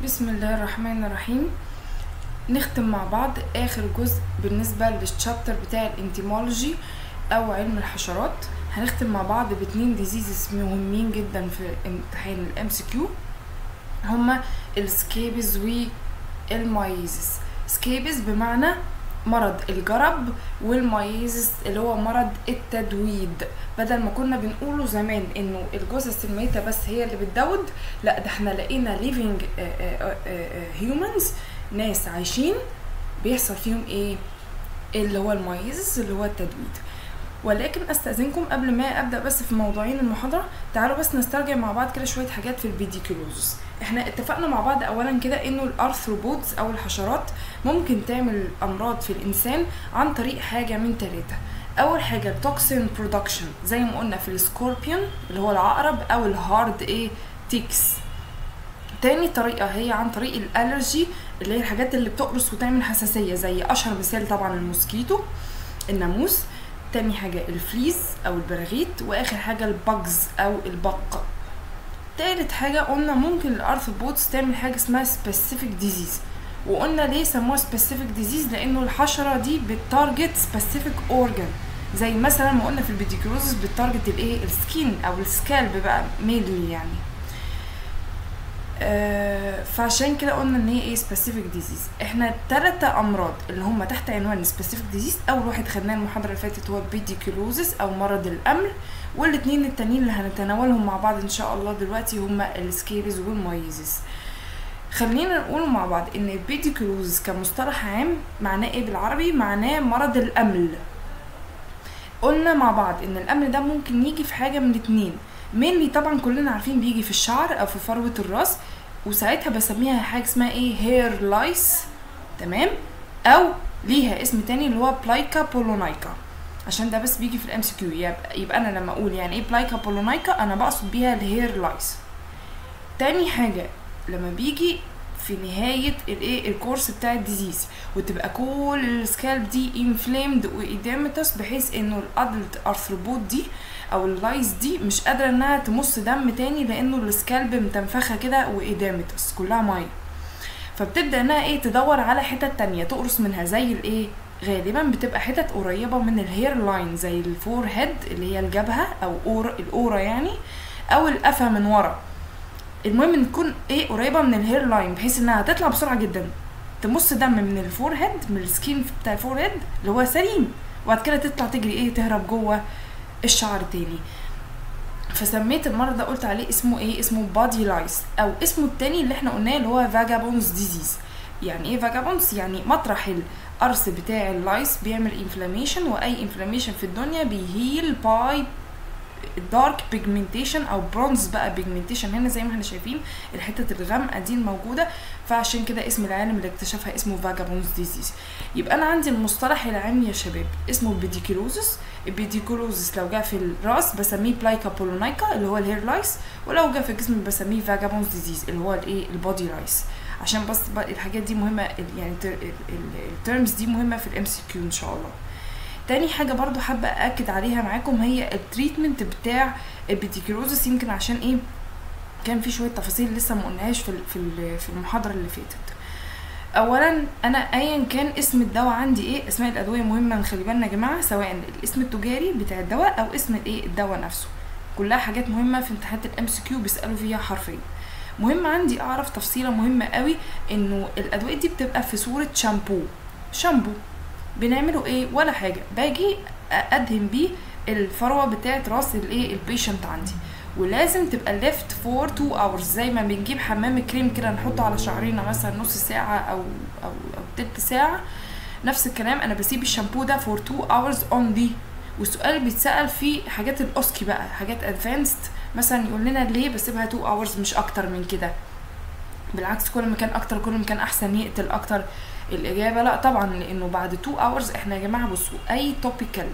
بسم الله الرحمن الرحيم نختم مع بعض اخر جزء بالنسبة للشابتر بتاع الانتيمولوجي او علم الحشرات هنختم مع بعض باتنين ديزيزز مهمين جدا في امتحان الام سي كيو هما السكيبز والمايزس سكيبز بمعنى مرض الجرب والمايزس اللي هو مرض التدويد بدل ما كنا بنقوله زمان انه الجثث الميته بس هي اللي بتدود لا ده احنا لقينا ليفينج هيومنز ناس عايشين بيحصل فيهم ايه اللي هو المايزس اللي هو التدويد ولكن استاذنكم قبل ما ابدا بس في موضوعين المحاضره تعالوا بس نسترجع مع بعض كده شويه حاجات في البيديكولوزس احنا اتفقنا مع بعض اولا كده انه الارثروبودز او الحشرات ممكن تعمل امراض في الانسان عن طريق حاجه من ثلاثه اول حاجه التوكسين برودكشن زي ما قلنا في السكوربيون اللي هو العقرب او الهارد ايه تيكس تاني طريقة هي عن طريق الالرجي اللي هي الحاجات اللي بتقرص وتعمل حساسية زي اشهر مثال طبعا الموسكيتو الناموس تاني حاجة الفليز او البراغيث واخر حاجة البجز او البق تالت حاجة قلنا ممكن الارثروبودز تعمل حاجة اسمها سبيسيفيك ديزيز وقلنا ليه سموها سبيسيفيك ديزيز لانه الحشرة دي بتارجت سبيسيفيك اورجان زي مثلا ما قلنا في البيديكروزس بتارجت الايه السكين او السكالب بقى ميلي يعني آه فعشان كده قلنا ان هي ايه سبيسيفيك ديزيز احنا التلاتة امراض اللي هم تحت عنوان سبيسيفيك ديزيز اول واحد خدناه المحاضره اللي فاتت هو البيديكلوزس او مرض الامل والاتنين التانيين اللي هنتناولهم مع بعض ان شاء الله دلوقتي هما السكيبز والمايزس خلينا نقول مع بعض ان البيديكلوزس كمصطلح عام معناه ايه بالعربي معناه مرض الامل قلنا مع بعض ان الامل ده ممكن يجي في حاجه من اتنين مينلي طبعا كلنا عارفين بيجي في الشعر او في فروه الراس وساعتها بسميها حاجه اسمها ايه هير لايس تمام او ليها اسم تاني اللي هو بلايكا بولونايكا عشان ده بس بيجي في الام سي كيو يبقى, يبقى انا لما اقول يعني ايه بلايكا بولونايكا انا بقصد بيها الهير لايس تاني حاجه لما بيجي في نهاية الايه الكورس بتاع الديزيز وتبقى كل السكالب دي انفلامد وايديمتس بحيث انه الادلت ارثروبود دي او اللايز دي مش قادره انها تمص دم تاني لانه السكالب متنفخه كده وايديمتس كلها ميه فبتبدا انها ايه تدور على حتت تانية تقرص منها زي الايه غالبا بتبقى حتت قريبه من الهير لاين زي الفور هيد اللي هي الجبهه او أور الاورا يعني او القفا من ورا المهم ان تكون ايه قريبه من الهير لاين بحيث انها تطلع بسرعه جدا تمص دم من الفور هيد من السكين بتاع الفور هيد اللي هو سليم وبعد كده تطلع تجري ايه تهرب جوه الشعر تاني فسميت المرض ده قلت عليه اسمه ايه اسمه بادي لايس او اسمه التاني اللي احنا قلناه اللي هو فاجابونز ديزيز يعني ايه فاجابونز يعني مطرح القرص بتاع اللايس بيعمل انفلاميشن واي انفلاميشن في الدنيا بيهيل باي دارك بيجمنتيشن او برونز بقى بيجمنتيشن هنا زي ما احنا شايفين الحتة الغامقة دي الموجودة فعشان كده اسم العالم اللي اكتشفها اسمه فاجابونز ديزيز يبقى انا عندي المصطلح العام يا شباب اسمه بيديكيلوزس البيديكولوزس لو جه في الراس بسميه بلايكا بولونايكا اللي هو الهير لايس ولو جه في الجسم بسميه فاجابونز ديزيز اللي هو الايه البودي لايس عشان بس الحاجات دي مهمه يعني الترمز دي مهمه في الام سي كيو ان شاء الله تاني حاجة برضو حابة أأكد عليها معاكم هي التريتمنت بتاع البيديكيروزس يمكن عشان ايه كان في شوية تفاصيل لسه ما قلناهاش في في في المحاضرة اللي فاتت اولا انا ايا كان اسم الدواء عندي ايه اسماء الادويه مهمه نخلي بالنا يا جماعه سواء الاسم التجاري بتاع الدواء او اسم الايه الدواء نفسه كلها حاجات مهمه في امتحانات الام سي كيو بيسالوا فيها حرفيا مهم عندي اعرف تفصيله مهمه قوي انه الادويه دي بتبقى في صوره شامبو شامبو بنعمله ايه ولا حاجه باجي ادهن بيه الفروه بتاعه راس الايه البيشنت عندي ولازم تبقى ليفت فور 2 اورز زي ما بنجيب حمام كريم كده نحطه على شعرنا مثلا نص ساعه او او او تلت ساعه نفس الكلام انا بسيب الشامبو ده فور 2 اورز اونلي والسؤال بيتسال في حاجات الاوسكي بقى حاجات ادفانسد مثلا يقول لنا ليه بسيبها 2 اورز مش اكتر من كده بالعكس كل ما كان اكتر كل ما كان احسن يقتل اكتر الاجابه لا طبعا لانه بعد 2 اورز احنا يا جماعه بصوا اي توبيكال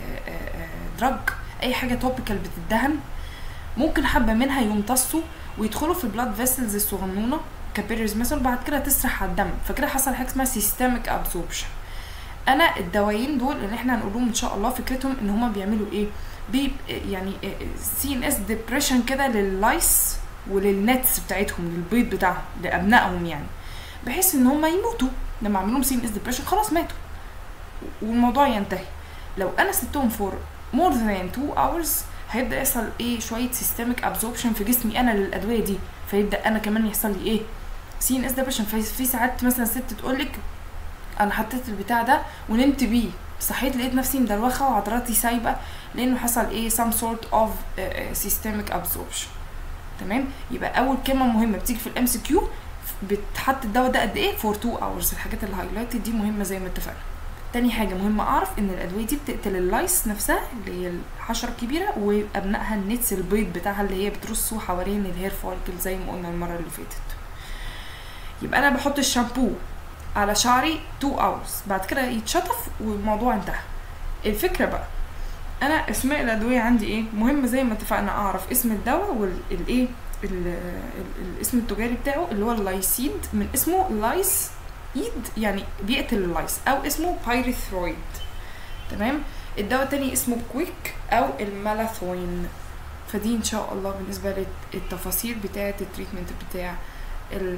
دراج اي حاجه توبيكال بتدهن ممكن حبه منها يمتصوا ويدخلوا في البلاد فيسلز الصغنونه كابيلرز مثلا بعد كده تسرح على الدم فكده حصل حاجه اسمها سيستميك ابسوربشن انا الدوايين دول اللي احنا هنقولهم ان شاء الله فكرتهم ان هما بيعملوا ايه بي يعني سي ان اس ديبريشن كده لللايس وللنتس بتاعتهم للبيض بتاعهم لابنائهم يعني بحيث ان هم يموتوا لما اعمل لهم سي ان اس ديبريشن خلاص ماتوا والموضوع ينتهي لو انا سبتهم فور مور ذان 2 اورز هيبدا يحصل ايه شويه سيستميك ابزوربشن في جسمي انا للادويه دي فيبدا انا كمان يحصل لي ايه سي ان اس ديبريشن في ساعات مثلا ست تقول لك انا حطيت البتاع ده ونمت بيه صحيت لقيت نفسي مدروخه وعضلاتي سايبه لانه حصل ايه some sort of uh, systemic absorption تمام يبقى اول كلمه مهمه بتيجي في الام سي كيو بتحط الدواء ده قد ايه فور 2 hours الحاجات اللي هايلايتد دي مهمه زي ما اتفقنا تاني حاجه مهمه اعرف ان الادويه دي بتقتل اللايس نفسها اللي هي الحشره الكبيره وابنائها النتس البيض بتاعها اللي هي بترصه حوالين الهير فولكل زي ما قلنا المره اللي فاتت يبقى انا بحط الشامبو على شعري 2 hours بعد كده يتشطف والموضوع انتهى الفكره بقى انا اسماء الادويه عندي ايه مهم زي ما اتفقنا اعرف اسم الدواء والايه الاسم التجاري بتاعه اللي هو اللايسيد من اسمه لايس ايد يعني بيقتل اللايس او اسمه بايريثرويد تمام الدواء التاني اسمه كويك او المالاثوين فدي ان شاء الله بالنسبه للتفاصيل بتاعه التريتمنت بتاع ال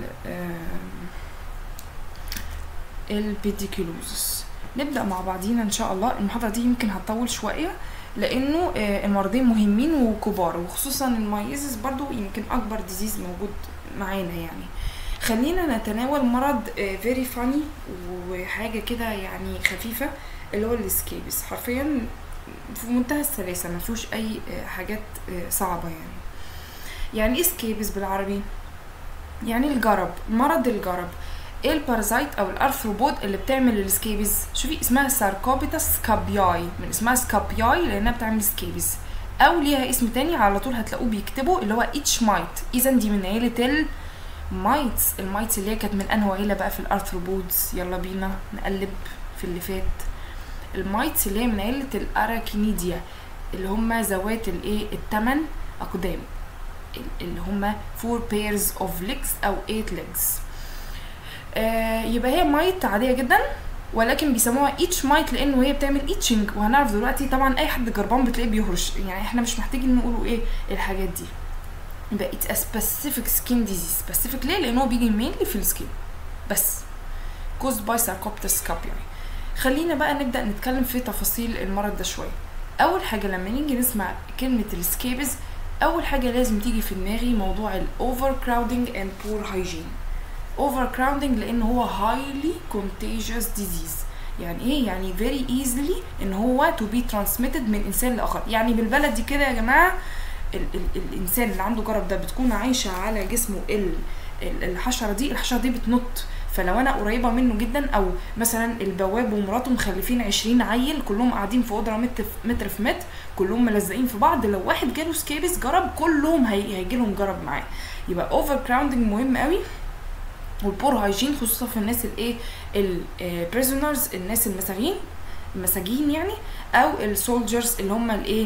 البيديكيلوزس نبدا مع بعضينا ان شاء الله المحاضره دي يمكن هتطول شويه لانه المرضين مهمين وكبار وخصوصا المايزس برضو يمكن اكبر ديزيز موجود معانا يعني خلينا نتناول مرض فيري فاني وحاجه كده يعني خفيفه اللي هو السكيبس حرفيا في منتهى السلاسه ما فيهوش اي حاجات صعبه يعني يعني ايه سكيبس بالعربي يعني الجرب مرض الجرب ايه البارازايت او الارثروبود اللي بتعمل السكيبيز شوفي اسمها ساركوبيتا سكابياي من اسمها سكابياي لانها بتعمل سكيبيز او ليها اسم تاني على طول هتلاقوه بيكتبوا اللي هو اتش مايت اذا دي من عيله المايتس المايتس اللي هي كانت من انهي عيله بقى في الارثروبودز يلا بينا نقلب في اللي فات المايتس اللي هي من عيله الاراكينيديا اللي هم ذوات الايه الثمان اقدام اللي هم four pairs of legs او eight legs آه يبقى هي مايت عاديه جدا ولكن بيسموها ايتش مايت لانه هي بتعمل ايتشنج وهنعرف دلوقتي طبعا اي حد جربان بتلاقيه بيهرش يعني احنا مش محتاجين نقولوا ايه الحاجات دي يبقى اتس ا سبيسيفيك سكين ديزيز سبيسيفيك ليه لان هو بيجي مينلي في السكين بس كوز باي ساركوبتس كابيوي خلينا بقى نبدا نتكلم في تفاصيل المرض ده شويه اول حاجه لما نيجي نسمع كلمه السكيبز اول حاجه لازم تيجي في دماغي موضوع الاوفر كراودنج اند بور هايجين اوفر كراودنج لان هو highly contagious disease يعني ايه يعني very easily ان هو to be transmitted من انسان لاخر يعني بالبلدي كده يا جماعه ال ال الانسان اللي عنده جرب ده بتكون عايشه على جسمه ال الحشره دي الحشره دي بتنط فلو انا قريبه منه جدا او مثلا البواب ومراته مخلفين 20 عيل كلهم قاعدين في اوضه متر في متر في متر كلهم ملزقين في بعض لو واحد جاله سكيبس جرب كلهم هيجي لهم جرب معاه يبقى اوفر كراودنج مهم قوي والبور هايجين خصوصا في الناس الايه البريزونرز الناس المساجين المساجين يعني او السولجرز اللي هم الايه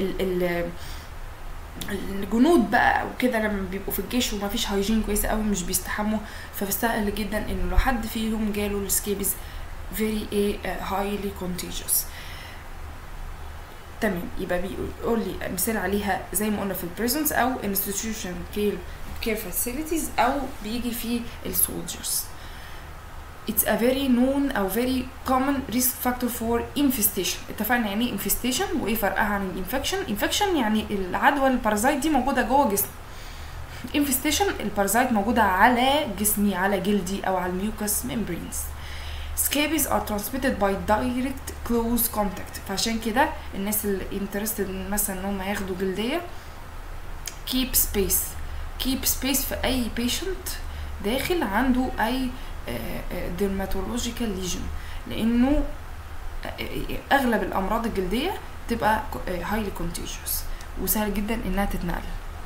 الجنود بقى او كده لما بيبقوا في الجيش ومفيش هايجين كويسه قوي مش بيستحموا فبستقل جدا انه لو حد فيهم جاله السكيبز very ايه highly contagious تمام يبقى بيقول لي مثال عليها زي ما قلنا في البريزونز او institution care care facilities او بيجي في السولجرز it's a very known او very common risk factor for infestation اتفقنا يعني ايه infestation وايه فرقها عن الانفكشن infection يعني العدوى البارازايت دي موجوده جوه جسم infestation البارازايت موجوده على جسمي على جلدي او على الميوكس membranes scabies are transmitted by direct close contact فعشان كده الناس اللي interested مثلا ان هم ياخدوا جلديه keep space keep space في اي patient داخل عنده اي dermatological lesion لانه اغلب الامراض الجلديه تبقى highly contagious وسهل جدا انها تتنقل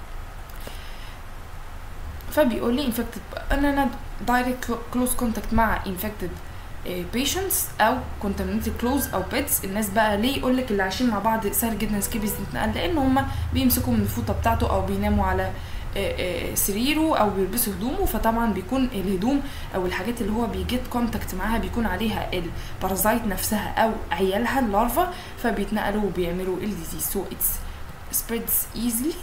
فبيقول لي infected ان انا direct close contact مع infected patients او contaminated clothes او pets الناس بقى ليه يقول لك اللي عايشين مع بعض سهل جدا سكيبز تتنقل لان هم بيمسكوا من الفوطه بتاعته او بيناموا على سريره او بيلبسوا هدومه فطبعا بيكون الهدوم او الحاجات اللي هو بيجيت كونتاكت معاها بيكون عليها البارازايت نفسها او عيالها اللارفا فبيتنقلوا وبيعملوا الديزيز سو اتس spreads easily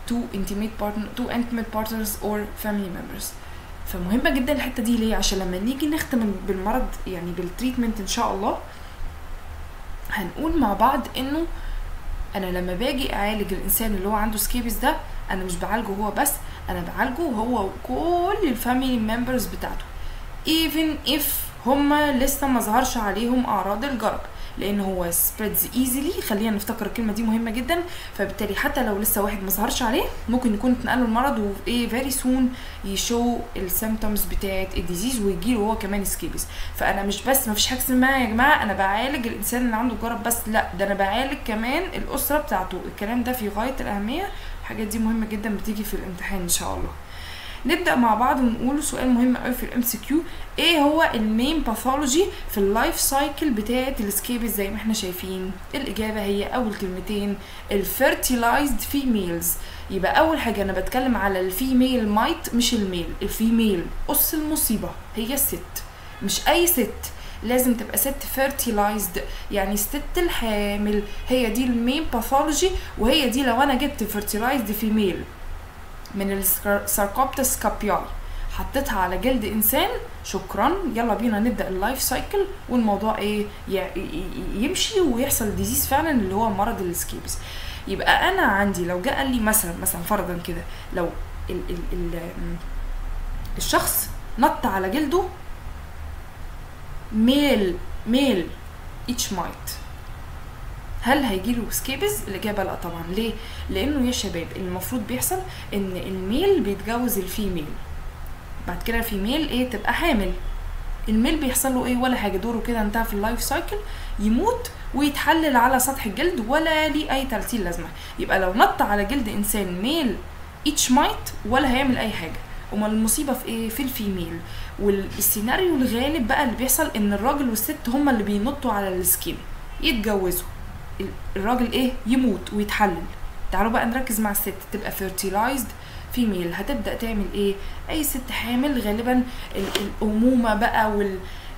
to intimate partner to intimate partners or family members فمهمة جدا الحتة دي ليه عشان لما نيجي نختم بالمرض يعني بالتريتمنت ان شاء الله هنقول مع بعض انه انا لما باجي اعالج الانسان اللي هو عنده سكيبس ده انا مش بعالجه هو بس انا بعالجه هو وكل الفاميلي ممبرز بتاعته even if هما لسه ما ظهرش عليهم اعراض الجرب لان هو spreads easily خلينا نفتكر الكلمه دي مهمه جدا فبالتالي حتى لو لسه واحد ما ظهرش عليه ممكن يكون اتنقل له المرض وايه فيري سون يشو السيمتومز بتاعه الديزيز ويجي له هو كمان سكيبس فانا مش بس ما فيش حاجه اسمها يا جماعه انا بعالج الانسان اللي عنده جرب بس لا ده انا بعالج كمان الاسره بتاعته الكلام ده في غايه الاهميه الحاجات دي مهمه جدا بتيجي في الامتحان ان شاء الله نبدا مع بعض ونقول سؤال مهم قوي في الام سي كيو ايه هو المين باثولوجي في اللايف سايكل بتاعه السكيبس زي ما احنا شايفين الاجابه هي اول كلمتين الفيرتيلايزد فيميلز يبقى اول حاجه انا بتكلم على الفيميل مايت مش الميل الفيميل قص المصيبه هي الست مش اي ست لازم تبقى ست فيرتيلايزد يعني الست الحامل هي دي المين باثولوجي وهي دي لو انا جبت فيرتيلايزد فيميل من الساركوبتس كابياي حطيتها على جلد انسان شكرا يلا بينا نبدا اللايف سايكل والموضوع ايه يمشي ويحصل ديزيز فعلا اللي هو مرض السكيبس يبقى انا عندي لو جه قال لي مثلا مثلا فرضا كده لو ال ال ال الشخص نط على جلده ميل ميل اتش مايت هل هيجيله سكيبز الاجابه لا طبعا ليه لانه يا شباب المفروض بيحصل ان الميل بيتجوز الفيميل بعد كده الفيميل ايه تبقى حامل الميل بيحصل له ايه ولا حاجه دوره كده انتهى في اللايف سايكل يموت ويتحلل على سطح الجلد ولا ليه اي 30 لازمه يبقى لو نط على جلد انسان ميل اتش مايت ولا هيعمل اي حاجه امال المصيبه في ايه في الفيميل والسيناريو الغالب بقى اللي بيحصل ان الراجل والست هما اللي بينطوا على السكين يتجوزوا الراجل ايه يموت ويتحلل تعالوا بقى نركز مع الست تبقى fertilized فيميل هتبدا تعمل ايه اي ست حامل غالبا الامومه بقى وال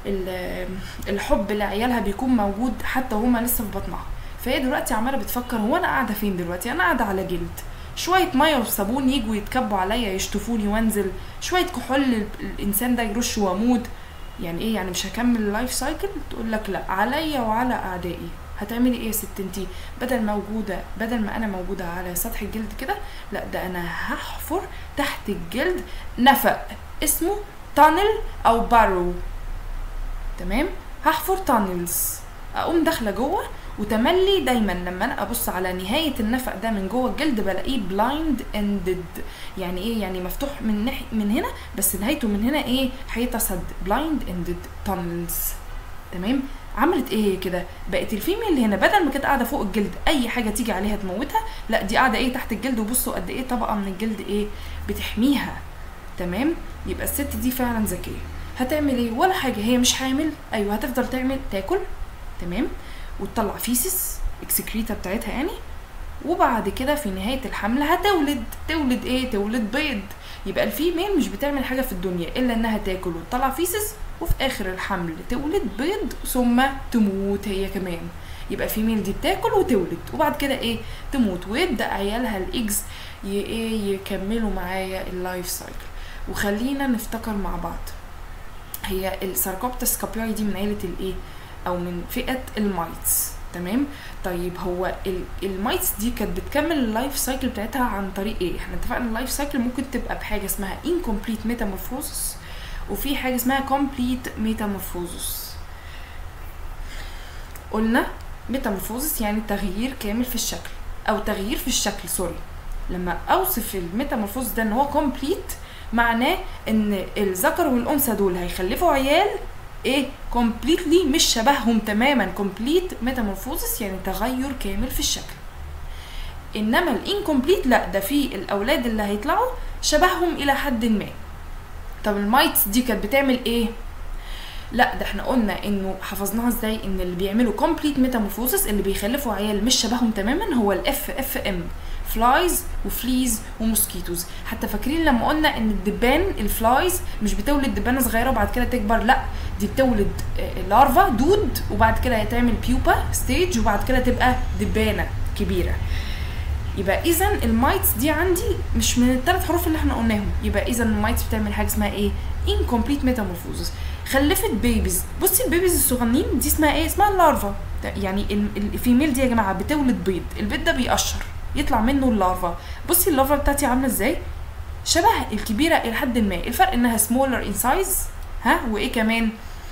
الحب لعيالها بيكون موجود حتى وهما لسه في بطنها فهي دلوقتي عماله بتفكر هو انا قاعده فين دلوقتي انا قاعده على جلد شويه ميه وصابون يجوا يتكبوا عليا يشطفوني وانزل شويه كحول الانسان ده يرش واموت يعني ايه يعني مش هكمل اللايف سايكل تقول لك لا عليا وعلى اعدائي هتعملي ايه يا ست انتي بدل موجوده بدل ما انا موجوده على سطح الجلد كده لا ده انا هحفر تحت الجلد نفق اسمه تانل او بارو تمام هحفر تانلز اقوم داخله جوه وتملي دايما لما انا ابص على نهايه النفق ده من جوه الجلد بلاقيه بلايند اندد يعني ايه يعني مفتوح من ناحيه من هنا بس نهايته من هنا ايه حيطه سد بلايند اندد تانلز تمام عملت ايه هي كده بقت الفيميل اللي هنا بدل ما كانت قاعده فوق الجلد اي حاجه تيجي عليها تموتها لا دي قاعده ايه تحت الجلد وبصوا قد ايه طبقه من الجلد ايه بتحميها تمام يبقى الست دي فعلا ذكيه هتعمل ايه ولا حاجه هي مش حامل ايوه هتفضل تعمل تاكل تمام وتطلع فيسس اكسكريتا بتاعتها يعني وبعد كده في نهايه الحمل هتولد تولد ايه تولد بيض يبقى الفيميل مش بتعمل حاجه في الدنيا الا انها تاكل وتطلع فيسس وفي اخر الحمل تولد بيض ثم تموت هي كمان يبقى الفيميل دي بتاكل وتولد وبعد كده ايه تموت ويبدا عيالها الايجز ايه يكملوا معايا اللايف سايكل وخلينا نفتكر مع بعض هي الساركوبتس كابياي دي من عيله الايه او من فئه المايتس تمام طيب هو المايتس دي كانت بتكمل اللايف سايكل بتاعتها عن طريق ايه احنا اتفقنا اللايف سايكل ممكن تبقى بحاجه اسمها incomplete metamorphosis وفي حاجه اسمها complete metamorphosis قلنا metamorphosis يعني تغيير كامل في الشكل او تغيير في الشكل سوري لما اوصف الميتامورفوز ده ان هو complete معناه ان الذكر والانثى دول هيخلفوا عيال ايه completely مش شبههم تماما complete metamorphosis يعني تغير كامل في الشكل انما الانكمبليت لا ده في الاولاد اللي هيطلعوا شبههم الى حد ما طب المايتس دي كانت بتعمل ايه لا ده احنا قلنا انه حفظناها ازاي ان اللي بيعملوا كومبليت ميتامورفوسس اللي بيخلفوا عيال مش شبههم تماما هو الاف اف ام فلايز وفليز وموسكيتوز حتى فاكرين لما قلنا ان الدبان الفلايز مش بتولد دبانه صغيره وبعد كده تكبر لا دي بتولد لارفا دود وبعد كده هتعمل بيوبا ستيج وبعد كده تبقى دبانه كبيره يبقى اذا المايتس دي عندي مش من الثلاث حروف اللي احنا قلناهم يبقى اذا المايتس بتعمل حاجه اسمها ايه incomplete metamorphosis خلفت بيبيز بصي البيبيز الصغنين دي اسمها ايه اسمها اللارفا ده يعني ال- ال- الفيميل دي يا جماعه بتولد بيض البيض ده بيقشر يطلع منه اللارفا بصي اللارفا بتاعتي عامله ازاي شبه الكبيره الى حد ما الفرق انها smaller in size ها وايه كمان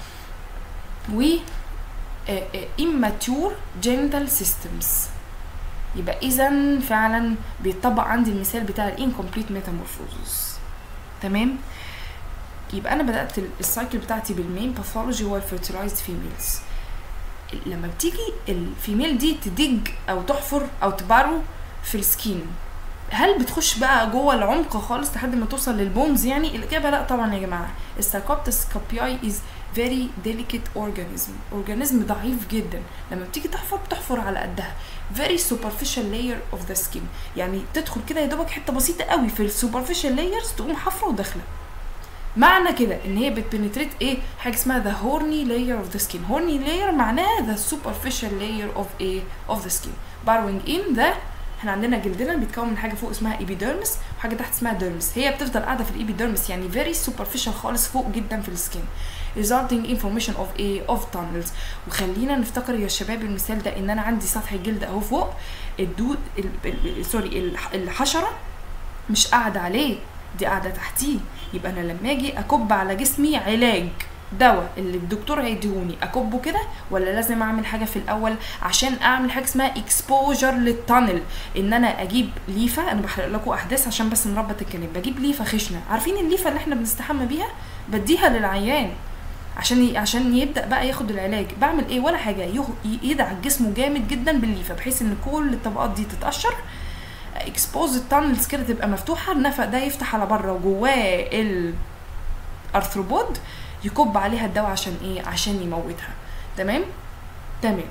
و آه، آه، immature genital systems يبقى اذا فعلا بيطبق عندي المثال بتاع الانكمبليت ميتامورفوزس تمام يبقى انا بدات ال- السايكل بتاعتي بالمين باثولوجي هو الفيرتلايزد فيميلز لما بتيجي الفيميل دي تدج او تحفر او تبارو في السكين هل بتخش بقى جوه العمق خالص لحد ما توصل للبونز يعني الاجابه لا طبعا يا جماعه السايكوبتس كابياي از فيري delicate organism اورجانيزم ضعيف جدا لما بتيجي تحفر بتحفر على قدها very superficial layer of the skin يعني تدخل كده يا دوبك حته بسيطه قوي في السوبرفيشال لايرز تقوم حفره وداخله معنى كده ان هي بتبنتريت ايه حاجه اسمها the horny layer of the skin horny layer معناها the superficial layer of ايه of the skin borrowing in the احنا عندنا جلدنا بيتكون من حاجه فوق اسمها epidermis وحاجه تحت اسمها dermis هي بتفضل قاعده في الابيديرمس يعني very superficial خالص فوق جدا في السكين resulting in formation of ايه of tunnels وخلينا نفتكر يا شباب المثال ده ان انا عندي سطح الجلد اهو فوق الدود ال- ال- ال- سوري الح- الحشره مش قاعده عليه دي قاعده تحتيه يبقى انا لما اجي اكب على جسمي علاج دواء اللي الدكتور هيديهوني اكبه كده ولا لازم اعمل حاجه في الاول عشان اعمل حاجه اسمها اكسبوجر للتانل ان انا اجيب ليفه انا بحرق لكم احداث عشان بس نربط الكلام بجيب ليفه خشنه عارفين الليفه اللي احنا بنستحمى بيها بديها للعيان عشان ي... عشان يبدا بقى ياخد العلاج بعمل ايه ولا حاجه يه... يدعك جسمه جامد جدا بالليفه بحيث ان كل الطبقات دي تتقشر اكسبوز التانلز كده تبقى مفتوحه النفق ده يفتح على بره وجواه الارثروبود يكب عليها الدواء عشان ايه عشان يموتها تمام تمام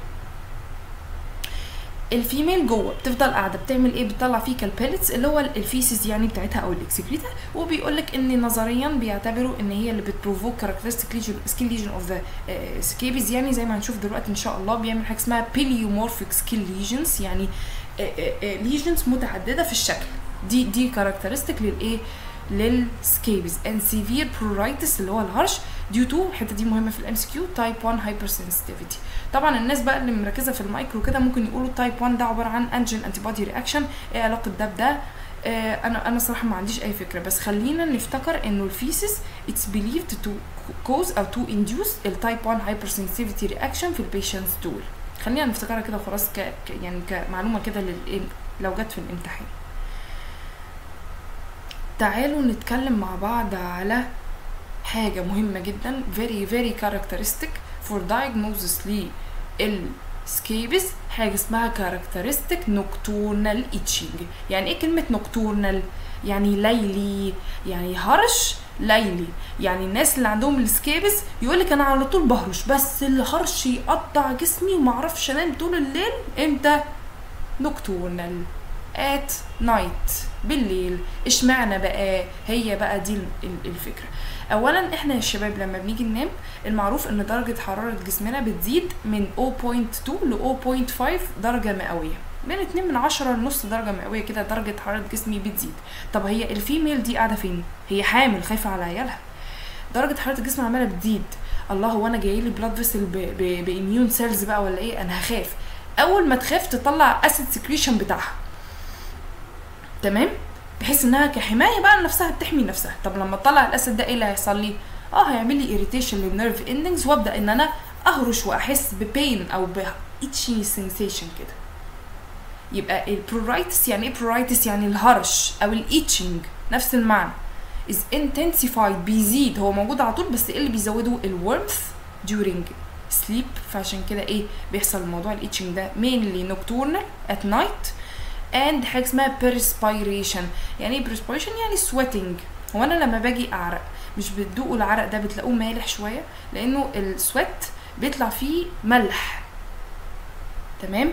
الفيميل جوه بتفضل قاعده بتعمل ايه بتطلع فيه كالبيلتس اللي هو الفيسز يعني بتاعتها او الاكسكريتا وبيقول لك ان نظريا بيعتبروا ان هي اللي بتبروفوك كاركترستيك ليجن سكين ليجن اوف ذا سكيبيز يعني زي ما هنشوف دلوقتي ان شاء الله بيعمل حاجه اسمها بيليومورفيك سكين ليجنز يعني ليجنز متعدده في الشكل دي دي كاركترستيك للايه للسكيبيز and severe pruritus اللي هو الهرش due to الحته دي مهمه في الام سي كيو تايب 1 hypersensitivity طبعا الناس بقى اللي مركزه في المايكرو كده ممكن يقولوا تايب 1 ده عباره عن انجين انتي بودي رياكشن ايه علاقه ده بده آه انا انا صراحه ما عنديش اي فكره بس خلينا نفتكر انه الفيسس اتس believed to cause او to induce التايب 1 hypersensitivity reaction في البيشنتس دول خلينا نفتكرها كده وخلاص ك... ك... يعني كمعلومه كده لل... لو جت في الامتحان تعالوا نتكلم مع بعض على حاجة مهمة جدا very very characteristic for diagnosis للسكيبس حاجة اسمها characteristic nocturnal itching يعني ايه كلمة nocturnal يعني ليلي يعني هرش ليلي يعني الناس اللي عندهم السكيبس يقولك انا على طول بهرش بس الهرش يقطع جسمي ومعرفش انام طول الليل امتى nocturnal at night بالليل اشمعنى بقى هي بقى دي الفكره اولا احنا يا شباب لما بنيجي ننام المعروف ان درجه حراره جسمنا بتزيد من 0.2 ل 0.5 درجه مئويه من 2 من 10 لنص درجه مئويه كده درجه حراره جسمي بتزيد طب هي الفيميل دي قاعده فين هي حامل خايفه على عيالها درجه حراره الجسم عماله بتزيد الله هو انا جاي لي بلاد فيسل باميون سيلز بقى ولا ايه انا هخاف اول ما تخاف تطلع اسيد سكريشن بتاعها تمام بحيث انها كحمايه بقى لنفسها بتحمي نفسها طب لما تطلع الاسد ده ايه اللي هيحصل لي اه هيعمل لي اريتيشن للنيرف اندنجز وابدا ان انا اهرش واحس ببين او بإتشي سensation كده يبقى البرورايتس يعني ايه برورايتس يعني الهرش او الإيتشنج نفس المعنى is intensified بيزيد هو موجود على طول بس ايه اللي بيزوده الورمث during sleep فعشان كده ايه بيحصل موضوع الإيتشنج ده mainly nocturnal at night and حاجه اسمها perspiration يعني ايه perspiration يعني sweating هو انا لما باجي اعرق مش بتدوقوا العرق ده بتلاقوه مالح شويه لانه السويت بيطلع فيه ملح تمام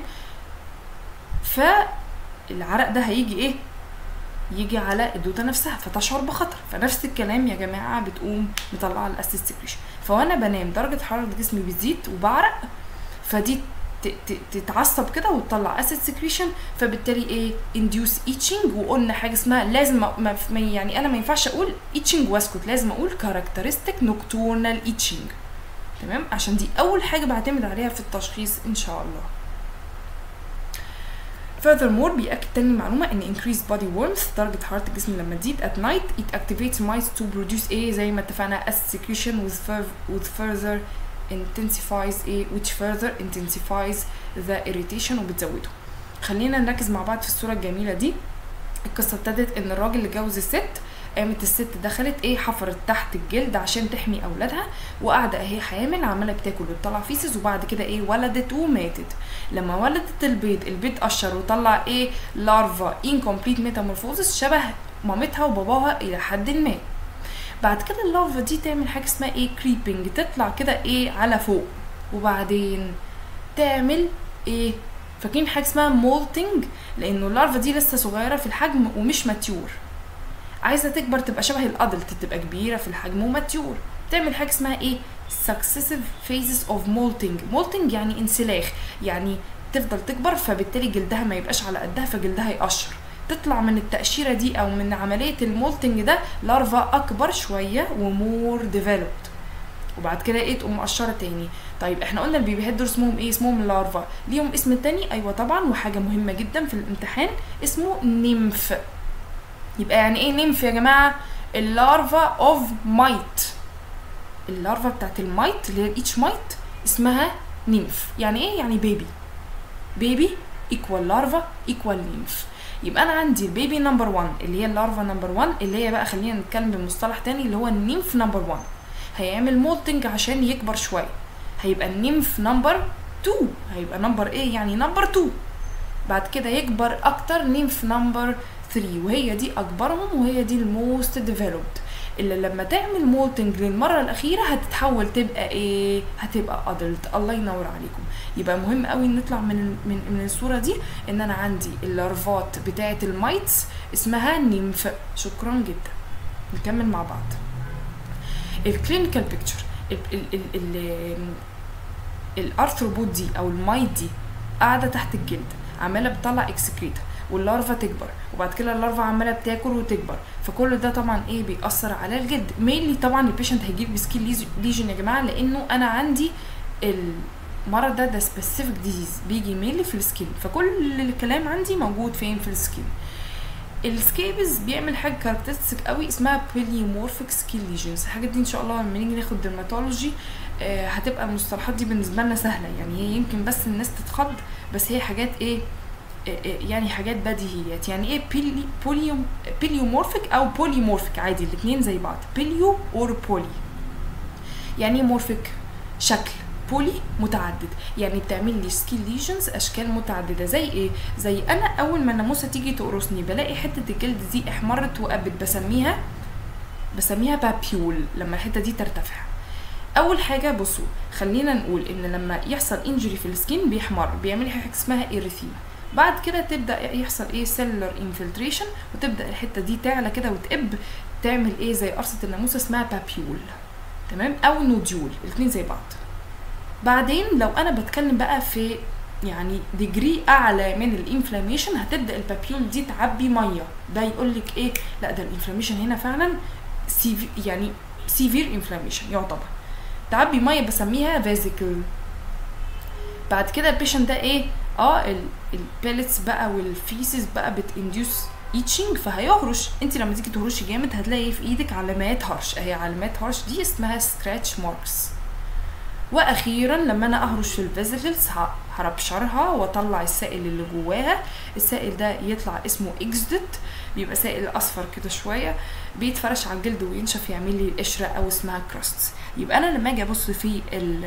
فالعرق ده هيجي ايه يجي على الدوده نفسها فتشعر بخطر فنفس الكلام يا جماعه بتقوم مطلعه الاسيد سكريشن فوانا بنام درجه حراره جسمي بتزيد وبعرق فدي ت- ت- تتعصب كده وتطلع اسيد سكريشن فبالتالي ايه انديوس ايتشنج وقلنا حاجه اسمها لازم ما ما- ما- يعني انا ما ينفعش اقول ايتشنج واسكت لازم اقول كاركترستيك نوكتورنال ايتشنج تمام عشان دي اول حاجه بعتمد عليها في التشخيص ان شاء الله Furthermore بيأكد تاني معلومة إن increased body warmth درجة حرارة الجسم لما تزيد at night it activates mice to produce إيه زي ما اتفقنا acid secretion with, fur- with further intensifies إيه which further intensifies the irritation وبتزوده خلينا نركز مع بعض في الصورة الجميلة دي القصة ابتدت إن الراجل اللي جوز الست قامت الست دخلت ايه حفرت تحت الجلد عشان تحمي اولادها وقاعده اهي حامل عماله بتاكل وتطلع فيسز وبعد كده ايه ولدت وماتت لما ولدت البيض البيض قشر وطلع ايه لارفا incomplete metamorphosis شبه مامتها وباباها الى حد ما بعد كده اللارفا دي تعمل حاجه اسمها ايه كريبنج تطلع كده ايه على فوق وبعدين تعمل ايه فاكرين حاجه اسمها مولتنج لانه اللارفا دي لسه صغيره في الحجم ومش ماتيور عايزه تكبر تبقى شبه الادلت تبقى كبيره في الحجم وماتيور تعمل حاجه اسمها ايه successive phases of molting molting يعني انسلاخ يعني تفضل تكبر فبالتالي جلدها ما يبقاش على قدها فجلدها يقشر تطلع من التقشيره دي او من عمليه المولتنج ده لارفا اكبر شويه ومور ديفلوبد وبعد كده ايه تقوم مقشره تاني طيب احنا قلنا البيبيهات دول اسمهم ايه اسمهم لارفا ليهم اسم تاني ايوه طبعا وحاجه مهمه جدا في الامتحان اسمه نيمف يبقى يعني ايه نيمف يا جماعه اللارفا اوف مايت اللارفا بتاعت المايت اللي هي الاتش مايت اسمها نيمف يعني ايه يعني بيبي بيبي ايكوال لارفا ايكوال نيمف يبقى انا عندي البيبي نمبر 1 اللي هي اللارفا نمبر 1 اللي هي بقى خلينا نتكلم بمصطلح تاني اللي هو النيمف نمبر 1 هيعمل مولتنج عشان يكبر شويه هيبقى النيمف نمبر 2 هيبقى نمبر ايه يعني نمبر 2 بعد كده يكبر اكتر نيمف نمبر 3 وهي دي اكبرهم وهي دي الموست ديفلوبد اللي لما تعمل مولتنج للمره الاخيره هتتحول تبقى ايه هتبقى ادلت الله ينور عليكم يبقى مهم قوي نطلع من من من الصوره دي ان انا عندي اللارفات بتاعه المايتس اسمها نيمف شكرا جدا نكمل مع بعض الكلينيكال بيكتشر الارثروبود دي او المايت دي قاعده تحت الجلد عماله بتطلع اكسكريتا واللارفا تكبر وبعد كده اللارفا عماله بتاكل وتكبر فكل ده طبعا ايه بيأثر على الجلد مينلي طبعا البيشنت هيجيب سكين ليجن يا جماعه لانه انا عندي المرض ده ده سبيسيفيك ديزيز بيجي مينلي في السكين فكل الكلام عندي موجود فين في السكين السكيبز بيعمل حاجه كاركترستيك قوي اسمها بوليمورفيك سكين ليجنز الحاجات دي ان شاء الله لما نيجي ناخد ديرماتولوجي آه هتبقى المصطلحات دي بالنسبه لنا سهله يعني هي يمكن بس الناس تتخض بس هي حاجات ايه يعني حاجات بديهيات يعني ايه بيلي بوليوم بيليومورفيك او بوليمورفيك عادي الاثنين زي بعض بيليو اور بولي يعني ايه مورفيك شكل بولي متعدد يعني بتعمل لي سكين ليجنز اشكال متعدده زي ايه زي انا اول ما الناموسه تيجي تقرصني بلاقي حته الجلد دي احمرت وقبت بسميها بسميها بابيول لما الحته دي ترتفع اول حاجه بصوا خلينا نقول ان لما يحصل انجري في السكين بيحمر بيعمل حاجه اسمها ايريثيما بعد كده تبدا يحصل ايه سيلولر انفلتريشن وتبدا الحته دي تعلى كده وتقب تعمل ايه زي قرصه الناموسه اسمها بابيول تمام او نوديول الاثنين زي بعض بعدين لو انا بتكلم بقى في يعني ديجري اعلى من الانفلاميشن هتبدا البابيول دي تعبي ميه ده يقول لك ايه لا ده الانفلاميشن هنا فعلا سيفي يعني سيفير انفلاميشن يعتبر تعبي ميه بسميها فيزيكل بعد كده البيشنت ده ايه اه البيلتس بقى والفيسز بقى بتانديوس ايتشنج فهيهرش انت لما تيجي تهرشي جامد هتلاقي في ايدك علامات هرش اهي علامات هرش دي اسمها سكراتش ماركس واخيرا لما انا اهرش في الفيزيكلز هربشرها واطلع السائل اللي جواها السائل ده يطلع اسمه اكسدت بيبقى سائل اصفر كده شويه بيتفرش على الجلد وينشف يعمل لي القشره او اسمها كراست يبقى انا لما اجي ابص في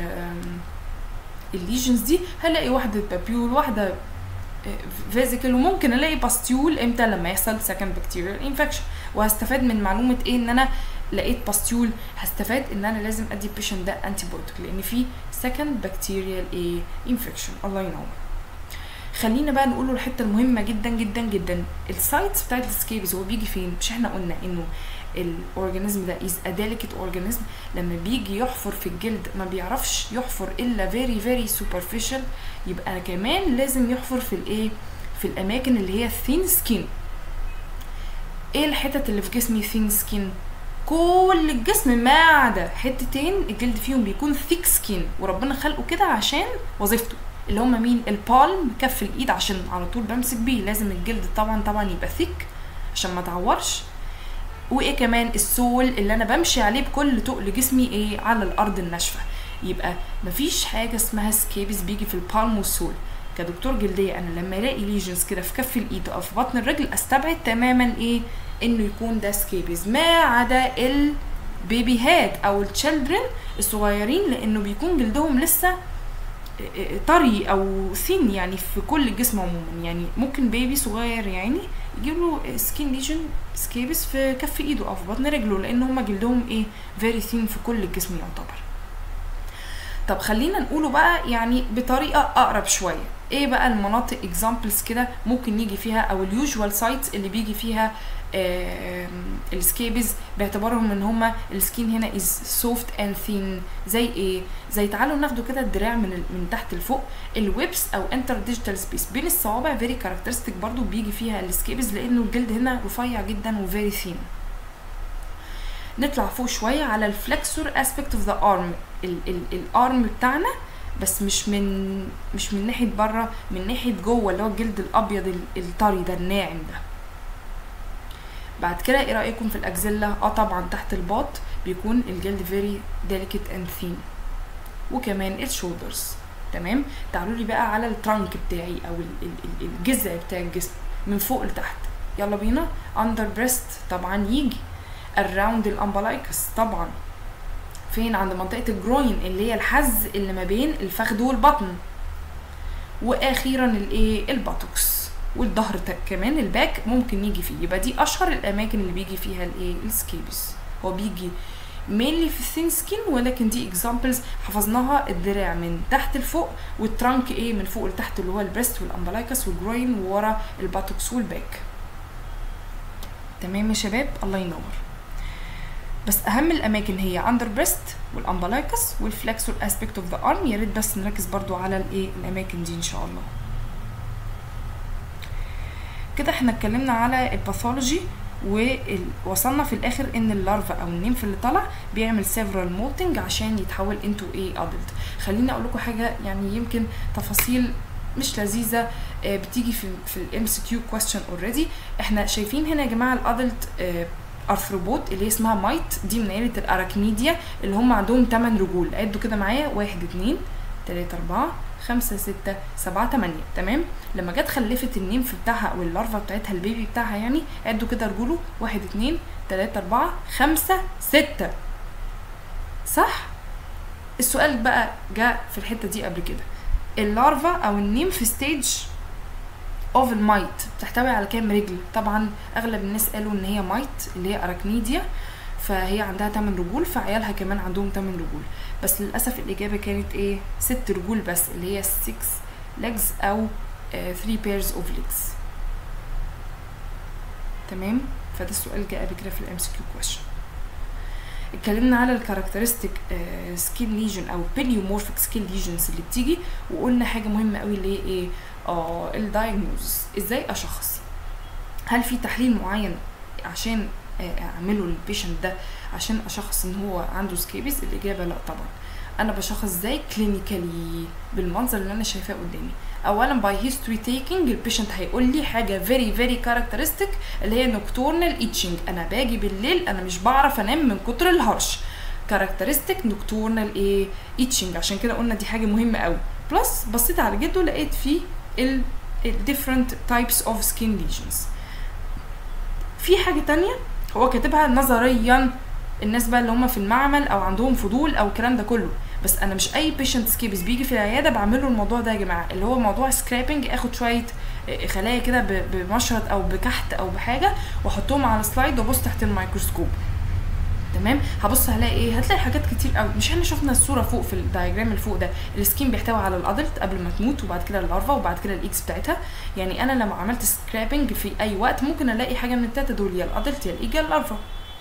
الليجنز دي هلاقي واحده بابيول واحده فيزيكال وممكن الاقي باستيول امتى لما يحصل سكند بكتيريال انفكشن وهستفاد من معلومه ايه ان انا لقيت باستيول هستفاد ان انا لازم ادي البيشنت ده انتي بايوتيك لان في سكند بكتيريال ايه انفكشن الله ينور خلينا بقى نقول له الحته المهمه جدا جدا جدا السايتس بتاعت السكيبز هو بيجي فين مش احنا قلنا انه الاورجانيزم ده از ا delicate اورجانيزم لما بيجي يحفر في الجلد ما بيعرفش يحفر الا very very superficial يبقى كمان لازم يحفر في الايه في الاماكن اللي هي thin skin ايه الحتت اللي في جسمي thin skin كل الجسم ما عدا حتتين الجلد فيهم بيكون ثيك سكين وربنا خلقه كده عشان وظيفته اللي هما مين البالم كف الايد عشان على طول بمسك بيه لازم الجلد طبعا طبعا يبقى ثيك عشان ما تعورش وايه كمان السول اللي انا بمشي عليه بكل تقل جسمي ايه على الارض الناشفه يبقى مفيش حاجه اسمها سكيبس بيجي في البالم والسول كدكتور جلديه انا لما الاقي ليجنز كده في كف الايد او في بطن الرجل استبعد تماما ايه انه يكون ده سكيبيز ما عدا البيبيهات او التشيلدرن الصغيرين لانه بيكون جلدهم لسه طري او ثين يعني في كل الجسم عموما يعني ممكن بيبي صغير يعني يجيب له سكين ليجن سكيبس في كف ايده او في بطن رجله لان هما جلدهم ايه فيري ثين في كل الجسم يعتبر طب خلينا نقوله بقى يعني بطريقه اقرب شويه ايه بقى المناطق اكزامبلز كده ممكن يجي فيها او اليوجوال سايتس اللي بيجي فيها السكيبز باعتبارهم ان هما السكين هنا از سوفت اند ثين زي ايه زي تعالوا ناخدوا كده الدراع من من تحت لفوق الويبس او انتر ديجيتال سبيس بين الصوابع فيري كاركترستيك برضو بيجي فيها السكيبز لانه الجلد هنا رفيع جدا وفيري ثين نطلع فوق شويه على الفلكسور اسبكت اوف ذا ارم الارم بتاعنا بس مش من مش من ناحيه بره من ناحيه جوه اللي هو الجلد الابيض الطري ده الناعم ده بعد كده ايه رايكم في الاكزيلا اه طبعا تحت الباط بيكون الجلد فيري delicate اند ثين وكمان الشولدرز تمام تعالوا لي بقى على الترانك بتاعي او الجذع بتاع الجسم من فوق لتحت يلا بينا اندر بريست طبعا يجي الراوند الامبلايكس طبعا فين عند منطقه الجروين اللي هي الحز اللي ما بين الفخذ والبطن واخيرا الايه الباتوكس والظهر كمان الباك ممكن يجي فيه يبقى دي اشهر الاماكن اللي بيجي فيها الايه السكيبس هو بيجي mainly في الثين سكين ولكن دي اكزامبلز حفظناها الدراع من تحت لفوق والترانك ايه من فوق لتحت اللي هو البريست والامبلايكس والجروين وورا الباتوكس والباك تمام يا شباب الله ينور بس اهم الاماكن هي اندر بريست والامبلايكس والفلكسور اسبكت اوف ذا ارم يا ريت بس نركز برضو على الايه الاماكن دي ان شاء الله كده احنا اتكلمنا على الباثولوجي ووصلنا في الاخر ان اللارفا او النيمف اللي طلع بيعمل سيفرال مولتنج عشان يتحول انتو ايه ادلت خليني اقول لكم حاجه يعني يمكن تفاصيل مش لذيذه بتيجي في في الام سي كيو كويستشن اوريدي احنا شايفين هنا يا جماعه الادلت ارثروبود اللي اسمها مايت دي من عيله الاراكنيديا اللي هم عندهم 8 رجول عدوا كده معايا 1 2 3 4 5 6 7 8 تمام لما جت خلفت النيمف بتاعها او اللارفا بتاعتها البيبي بتاعها يعني عدوا كده رجوله 1 2 3 4 5 6 صح السؤال بقى جاء في الحته دي قبل كده اللارفا او النيمف ستيج اوف المايت بتحتوي على كام رجل طبعا اغلب الناس قالوا ان هي مايت اللي هي اراكنيديا فهي عندها 8 رجول فعيالها كمان عندهم 8 رجول بس للاسف الاجابه كانت ايه 6 رجول بس اللي هي 6 legs او 3 pairs of legs تمام فده السؤال جاء قبل كده في الام سي كيو كويشن اتكلمنا على الكاركترستيك سكين ليجن او بيليومورفيك سكين ليجنز اللي بتيجي وقلنا حاجه مهمه قوي اللي هي ايه اه الدايجنوز ازاي اشخص هل في تحليل معين عشان اعمله للبيشنت ده عشان اشخص ان هو عنده سكيبس الاجابه لا طبعا انا بشخص ازاي كلينيكالي بالمنظر اللي انا شايفاه قدامي اولا باي هيستوري تيكينج البيشنت هيقول لي حاجه فيري فيري كاركترستيك اللي هي نوكتورنال ايتشنج انا باجي بالليل انا مش بعرف انام من كتر الهرش كاركترستيك نوكتورنال ايه ايتشنج عشان كده قلنا دي حاجه مهمه قوي بلس بصيت على جده لقيت فيه ال different types of skin lesions في حاجه تانية هو كاتبها نظريا الناس بقى اللي هم في المعمل او عندهم فضول او الكلام ده كله بس انا مش اي بيشنت سكيبس بيجي في العياده بعمل له الموضوع ده يا جماعه اللي هو موضوع سكرابنج اخد شويه خلايا كده بمشرط او بكحت او بحاجه واحطهم على سلايد وابص تحت الميكروسكوب تمام هبص هلاقي ايه هتلاقي حاجات كتير قوي مش احنا شفنا الصوره فوق في الدايجرام اللي فوق ده السكين بيحتوي على الادلت قبل ما تموت وبعد كده اللارفا وبعد كده الاكس بتاعتها يعني انا لما عملت سكرابنج في اي وقت ممكن الاقي حاجه من التلاته دول يا الادلت يا الايج يا اللارفا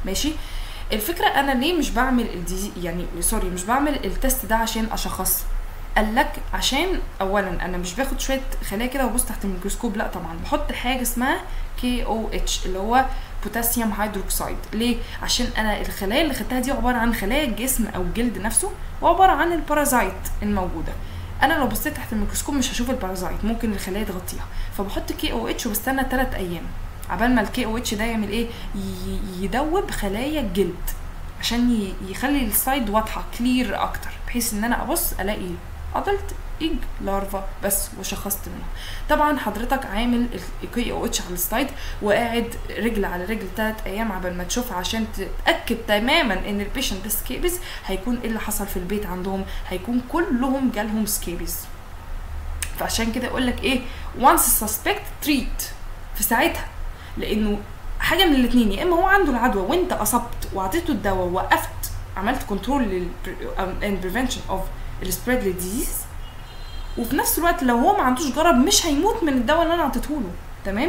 ماشي الفكره انا ليه مش بعمل الديزي يعني سوري مش بعمل التست ده عشان اشخص قال لك عشان اولا انا مش باخد شويه خلايا كده وابص تحت الميكروسكوب لا طبعا بحط حاجه اسمها كي او اتش اللي هو بوتاسيوم هيدروكسيد ليه عشان انا الخلايا اللي خدتها دي عباره عن خلايا الجسم او الجلد نفسه وعباره عن البارازايت الموجوده انا لو بصيت تحت الميكروسكوب مش هشوف البارازايت ممكن الخلايا تغطيها فبحط كي او اتش وبستنى 3 ايام عبال ما الكي او اتش ده يعمل ايه ي- يدوب خلايا الجلد عشان ي- يخلي السايد واضحه كلير اكتر بحيث ان انا ابص الاقي ادلت ايج لارفا بس وشخصت منها طبعا حضرتك عامل الكي او اتش على السلايد وقاعد رجل على رجل تلات ايام عبال ما تشوفها عشان تتاكد تماما ان البيشنت ده سكيبز هيكون ايه اللي حصل في البيت عندهم هيكون كلهم جالهم سكيبز فعشان كده اقول لك ايه once suspect treat في ساعتها لانه حاجه من الاثنين يا اما هو عنده العدوى وانت اصبت وعطيته الدواء ووقفت عملت كنترول لل and prevention of السبريد للديزيز وفي نفس الوقت لو هو ما عندوش جرب مش هيموت من الدواء اللي انا اعطيته له تمام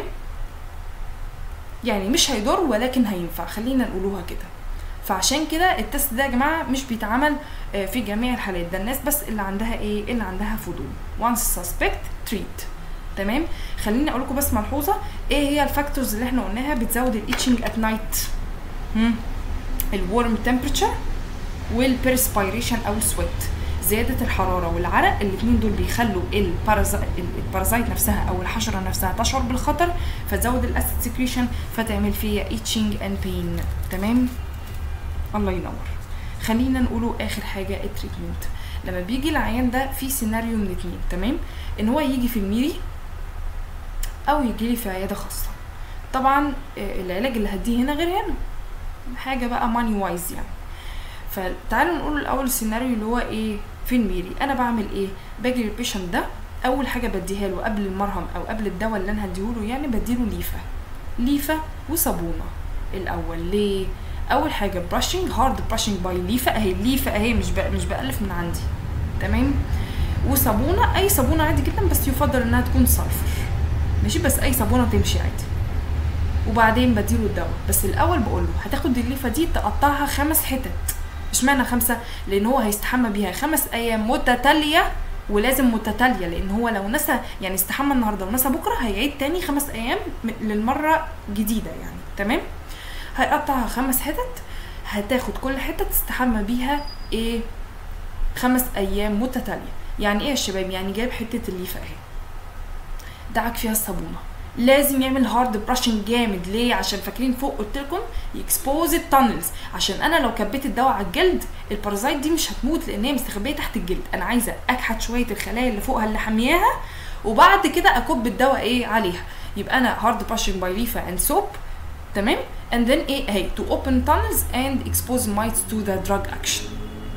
يعني مش هيضر ولكن هينفع خلينا نقولوها كده فعشان كده التست ده يا جماعه مش بيتعمل آه، في جميع الحالات ده الناس بس اللي عندها ايه اللي عندها فضول once suspect treat تمام خليني اقول لكم بس ملحوظه ايه هي الفاكتورز اللي احنا قلناها بتزود الايتشنج ات نايت الورم تمبريتشر والبيرسبيريشن او السويت زيادة الحرارة والعرق الاتنين دول بيخلوا البارازا- البارازايت نفسها أو الحشرة نفسها تشعر بالخطر فتزود الأسيد سكريشن فتعمل فيها itching and pain تمام الله ينور خلينا نقوله آخر حاجة التريتمنت لما بيجي العيان ده في سيناريو من اتنين تمام ان هو يجي في الميري او يجي لي في عياده خاصه طبعا آه، العلاج اللي هديه هنا غير هنا حاجه بقى ماني وايز يعني فتعالوا نقول الاول السيناريو اللي هو ايه في الميري انا بعمل ايه باجي للبيشنت ده اول حاجه بديها له قبل المرهم او قبل الدواء اللي انا هديهوله يعني بديله ليفه ليفه وصابونه الاول ليه اول حاجه براشنج هارد براشنج باي ليفه اهي الليفه اهي مش بق- مش بالف من عندي تمام وصابونه اي صابونه عادي جدا بس يفضل انها تكون صلفر ماشي بس اي صابونه تمشي عادي وبعدين بديله الدواء بس الاول بقول له هتاخد الليفه دي تقطعها خمس حتت اشمعنى خمسه لان هو هيستحمى بيها خمس ايام متتاليه ولازم متتاليه لان هو لو نسى يعني استحمى النهارده ونسى بكره هيعيد تاني خمس ايام م- للمره جديده يعني تمام هيقطعها خمس حتت هتاخد كل حته تستحمى بيها ايه خمس ايام متتاليه يعني ايه يا شباب يعني جايب حته الليفه اهي دعك فيها الصابونه لازم يعمل هارد براشنج جامد ليه عشان فاكرين فوق قلت لكم يكسبوز التانلز عشان انا لو كبيت الدواء على الجلد البارازايت دي مش هتموت لان هي مستخبيه تحت الجلد انا عايزه اكحت شويه الخلايا اللي فوقها اللي حامياها وبعد كده اكب الدواء ايه عليها يبقى انا هارد براشنج باي ليفا اند سوب تمام and then ايه اهي to open tunnels and expose mites to the drug action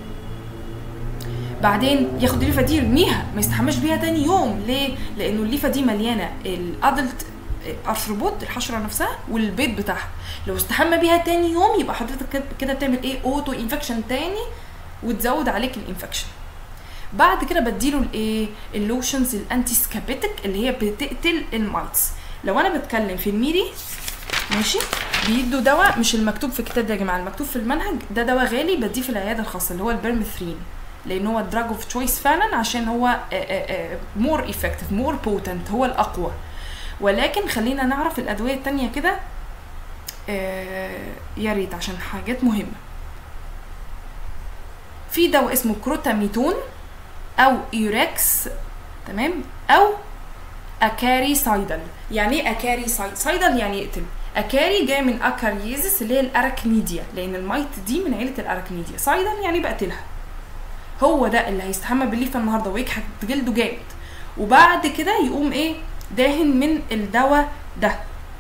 بعدين ياخد الليفه دي يرميها ما يستحماش بيها تاني يوم ليه لانه الليفه دي مليانه الادلت ارثروبوت الحشره نفسها والبيض بتاعها لو استحمى بيها تاني يوم يبقى حضرتك كده- كده بتعمل ايه اوتو انفكشن تاني وتزود عليك الانفكشن بعد كده بديله الايه اللوشنز الانتي سكابيتك اللي هي بتقتل المايتس لو انا بتكلم في الميري ماشي بيدوا دواء مش المكتوب في الكتاب ده يا جماعه المكتوب في المنهج ده دواء غالي بديه في العياده الخاصه اللي هو البرمثرين لان هو الدراج اوف تشويس فعلا عشان هو مور افكتيف مور بوتنت هو الاقوى ولكن خلينا نعرف الادويه التانية كده آه، يا ريت عشان حاجات مهمه في دواء اسمه كروتاميتون او ايوركس تمام او اكاري سايدل يعني ايه اكاري سايدل سايدل يعني يقتل اكاري جاي من اكاريزس اللي هي الاراكنيديا لان المايت دي من عيله الاراكنيديا سايدل يعني بقتلها هو ده اللي هيستحمى بالليفه النهارده ويكحت جلده جامد وبعد كده يقوم ايه داهن من الدواء ده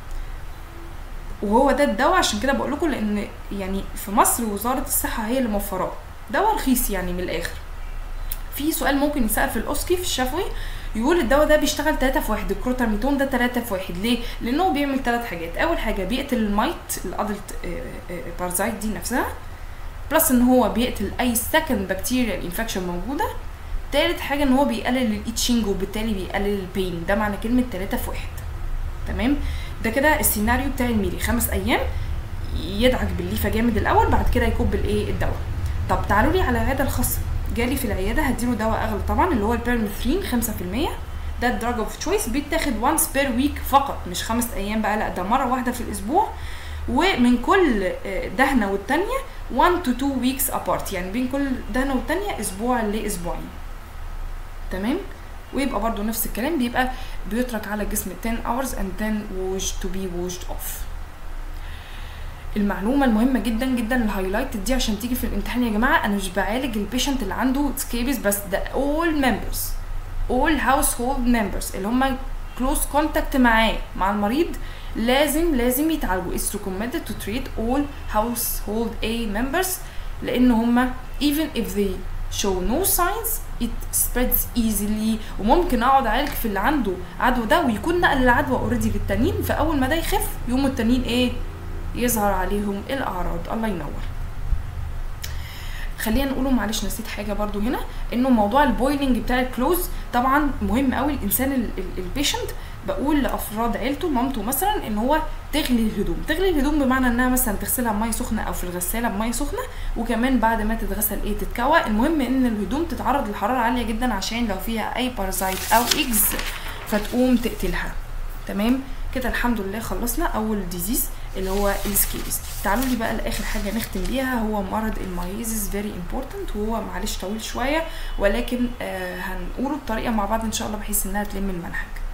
وهو ده الدواء عشان كده بقول لكم لان يعني في مصر وزاره الصحه هي اللي موفراه دواء رخيص يعني من الاخر في سؤال ممكن يسال في الاوسكي في الشفوي يقول الدواء ده بيشتغل 3 في 1 الكروتاميتون ده 3 في 1 ليه لانه هو بيعمل ثلاث حاجات اول حاجه بيقتل المايت الادلت بارازايت دي نفسها بلس ان هو بيقتل اي سكند بكتيريا انفكشن موجوده تالت حاجه ان هو بيقلل الايتشنج وبالتالي بيقلل البين ده معنى كلمه 3 في 1 تمام ده كده السيناريو بتاع الميري خمس ايام يدعك بالليفه جامد الاول بعد كده يكب الايه الدواء طب تعالوا لي على العياده الخاصه جالي في العياده هديله دواء اغلى طبعا اللي هو البيرمثرين 5% ده الدراج اوف تشويس بيتاخد وانس بير ويك فقط مش خمس ايام بقى لا ده مره واحده في الاسبوع ومن كل دهنه والتانيه 1 to 2 weeks apart يعني بين كل دهنه والتانيه اسبوع لاسبوعين تمام ويبقى برضو نفس الكلام بيبقى بيترك على الجسم 10 hours and then washed to be washed off المعلومه المهمه جدا جدا الهايلايت دي عشان تيجي في الامتحان يا جماعه انا مش بعالج البيشنت اللي عنده سكيبس بس ده all members all household members اللي هم close contact معاه مع المريض لازم لازم يتعالجوا it's recommended to treat all household A members لان هم even if they show no signs it spreads easily وممكن اقعد اعالج في اللي عنده عدوى ده ويكون نقل العدوى اوريدي للتانيين فاول ما ده يخف يقوموا التانيين ايه يظهر عليهم الاعراض الله ينور خلينا نقوله معلش نسيت حاجه برضو هنا انه موضوع البويلنج بتاع الكلوز طبعا مهم قوي الانسان البيشنت بقول لافراد عيلته مامته مثلا ان هو تغلي الهدوم تغلي الهدوم بمعنى انها مثلا تغسلها بميه سخنه او في الغساله بميه سخنه وكمان بعد ما تتغسل ايه تتكوى المهم ان الهدوم تتعرض لحراره عاليه جدا عشان لو فيها اي بارازايت او ايجز فتقوم تقتلها تمام كده الحمد لله خلصنا اول ديزيز اللي هو السكيبس تعالوا لي بقى لاخر حاجه نختم بيها هو مرض المايزز فيري امبورتنت وهو معلش طويل شويه ولكن آه هنقوله بطريقه مع بعض ان شاء الله بحيث انها تلم المنهج